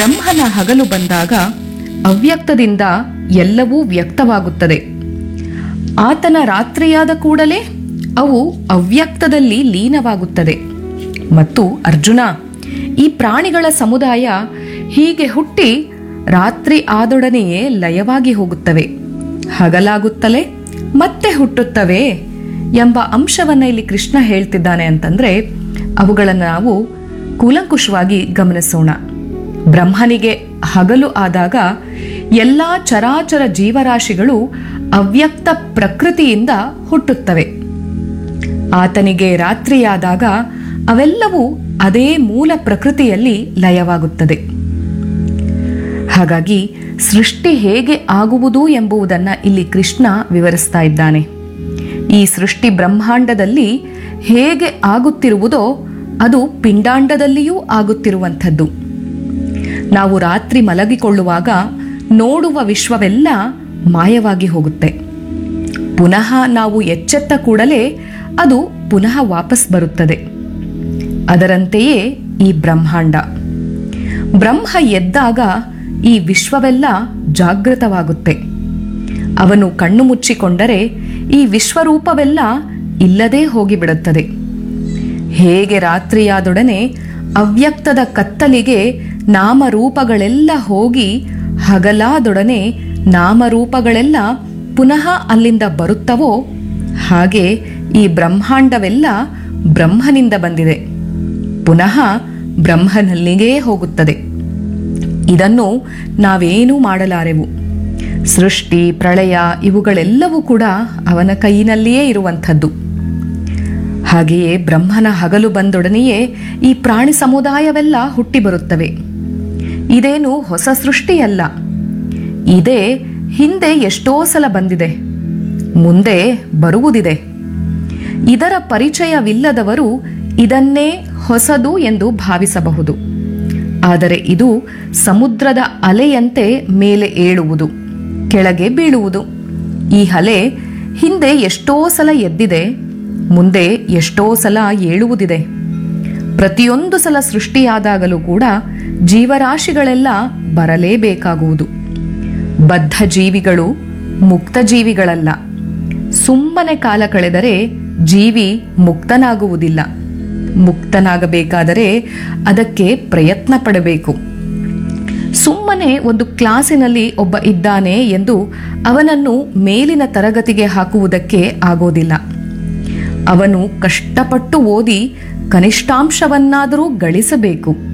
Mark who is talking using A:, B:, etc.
A: ಬ್ರಹ್ಮನ ಹಗಲು ಬಂದಾಗ ಅವ್ಯಕ್ತದಿಂದ ಎಲ್ಲವೂ ವ್ಯಕ್ತವಾಗುತ್ತದೆ ಆತನ ರಾತ್ರಿಯಾದ ಕೂಡಲೇ ಅವು ಅವ್ಯಕ್ತದಲ್ಲಿ ಲೀನವಾಗುತ್ತದೆ ಮತ್ತು ಅರ್ಜುನ ಈ ಪ್ರಾಣಿಗಳ ಸಮುದಾಯ ಹೀಗೆ ಹುಟ್ಟಿ ರಾತ್ರಿ ಆದೊಡನೆಯೇ ಲಯವಾಗಿ ಹೋಗುತ್ತವೆ ಹಗಲಾಗುತ್ತಲೇ ಮತ್ತೆ ಹುಟ್ಟುತ್ತವೆ ಎಂಬ ಅಂಶವನ್ನ ಇಲ್ಲಿ ಕೃಷ್ಣ ಹೇಳ್ತಿದ್ದಾನೆ ಅಂತಂದ್ರೆ ಅವುಗಳನ್ನು ನಾವು ಕೂಲಂಕುಷವಾಗಿ ಗಮನಿಸೋಣ ಬ್ರಹ್ಮನಿಗೆ ಹಗಲು ಆದಾಗ ಎಲ್ಲಾ ಚರಾಚರ ಜೀವರಾಶಿಗಳು ಅವ್ಯಕ್ತ ಪ್ರಕೃತಿಯಿಂದ ಹುಟ್ಟುತ್ತವೆ ಆತನಿಗೆ ರಾತ್ರಿಯಾದಾಗ ಅವೆಲ್ಲವೂ ಅದೇ ಮೂಲ ಪ್ರಕೃತಿಯಲ್ಲಿ ಲಯವಾಗುತ್ತದೆ ಹಾಗಾಗಿ ಸೃಷ್ಟಿ ಹೇಗೆ ಆಗುವುದು ಎಂಬುದನ್ನ ಇಲ್ಲಿ ಕೃಷ್ಣ ವಿವರಿಸ್ತಾ ಇದ್ದಾನೆ ಈ ಸೃಷ್ಟಿ ಬ್ರಹ್ಮಾಂಡದಲ್ಲಿ ಹೇಗೆ ಆಗುತ್ತಿರುವುದೋ ಅದು ಪಿಂಡಾಂಡದಲ್ಲಿಯೂ ಆಗುತ್ತಿರುವಂಥದ್ದು ನಾವು ರಾತ್ರಿ ಮಲಗಿಕೊಳ್ಳುವಾಗ ನೋಡುವ ವಿಶ್ವವೆಲ್ಲ ಮಾಯವಾಗಿ ಹೋಗುತ್ತೆ ಪುನಃ ನಾವು ಎಚ್ಚೆತ್ತ ಕೂಡಲೇ ಅದು ಪುನಃ ವಾಪಸ್ ಬರುತ್ತದೆ ಅದರಂತೆಯೇ ಈ ಬ್ರಹ್ಮಾಂಡ ಬ್ರಹ್ಮ ಎದ್ದಾಗ ಈ ವಿಶ್ವವೆಲ್ಲ ಜಾಗೃತವಾಗುತ್ತೆ ಅವನು ಕಣ್ಣು ಮುಚ್ಚಿಕೊಂಡರೆ ಈ ವಿಶ್ವರೂಪವೆಲ್ಲ ಇಲ್ಲದೇ ಹೋಗಿಬಿಡುತ್ತದೆ ಹೇಗೆ ರಾತ್ರಿಯಾದೊಡನೆ ಅವ್ಯಕ್ತದ ಕತ್ತಲಿಗೆ ನಾಮರೂಪಗಳೆಲ್ಲ ಹೋಗಿ ಹಗಲಾದೊಡನೆ ನಾಮರೂಪಗಳೆಲ್ಲ ಪುನಃ ಅಲ್ಲಿಂದ ಬರುತ್ತವೋ ಹಾಗೆ ಈ ಬ್ರಹ್ಮಾಂಡವೆಲ್ಲ ಬ್ರಹ್ಮನಿಂದ ಬಂದಿದೆ ಪುನಃ ಬ್ರಹ್ಮನಲ್ಲಿಗೇ ಹೋಗುತ್ತದೆ ಇದನ್ನು ನಾವೇನೂ ಮಾಡಲಾರೆವು ಸೃಷ್ಟಿ ಪ್ರಳಯ ಇವುಗಳೆಲ್ಲವೂ ಕೂಡ ಅವನ ಕೈನಲ್ಲಿಯೇ ಇರುವಂಥದ್ದು ಹಾಗೆಯೇ ಬ್ರಹ್ಮನ ಹಗಲು ಬಂದೊಡನೆಯೇ ಈ ಪ್ರಾಣಿ ಸಮುದಾಯವೆಲ್ಲ ಹುಟ್ಟಿ ಬರುತ್ತವೆ ಇದೇನು ಹೊಸ ಸೃಷ್ಟಿಯಲ್ಲ ಇದೇ ಹಿಂದೆ ಎಷ್ಟೋ ಸಲ ಬಂದಿದೆ ಮುಂದೆ ಬರುವುದಿದೆ ಇದರ ಪರಿಚಯವಿಲ್ಲದವರು ಇದನ್ನೇ ಹೊಸದು ಎಂದು ಭಾವಿಸಬಹುದು ಆದರೆ ಇದು ಸಮುದ್ರದ ಅಲೆಯಂತೆ ಮೇಲೆ ಏಳುವುದು ಕೆಳಗೆ ಬೀಳುವುದು ಈ ಅಲೆ ಹಿಂದೆ ಎಷ್ಟೋ ಸಲ ಎದ್ದಿದೆ ಮುಂದೆ ಎಷ್ಟೋ ಸಲ ಏಳುವುದಿದೆ ಪ್ರತಿಯೊಂದು ಸಲ ಸೃಷ್ಟಿಯಾದಾಗಲೂ ಕೂಡ ಜೀವರಾಶಿಗಳೆಲ್ಲ ಬರಲೇಬೇಕಾಗುವುದು ಬದ್ಧ ಜೀವಿಗಳು ಮುಕ್ತ ಜೀವಿಗಳಲ್ಲ ಸುಮ್ಮನೆ ಕಾಲ ಕಳೆದರೆ ಜೀವಿ ಮುಕ್ತನಾಗುವುದಿಲ್ಲ ಮುಕ್ತನಾಗಬೇಕಾದರೆ ಅದಕ್ಕೆ ಪ್ರಯತ್ನ ಪಡಬೇಕು ಸುಮ್ಮನೆ ಒಂದು ಕ್ಲಾಸಿನಲ್ಲಿ ಒಬ್ಬ ಇದ್ದಾನೆ ಎಂದು ಅವನನ್ನು ಮೇಲಿನ ತರಗತಿಗೆ ಹಾಕುವುದಕ್ಕೆ ಆಗೋದಿಲ್ಲ ಅವನು ಕಷ್ಟಪಟ್ಟು ಓದಿ ಕನಿಷ್ಠಾಂಶವನ್ನಾದರೂ ಗಳಿಸಬೇಕು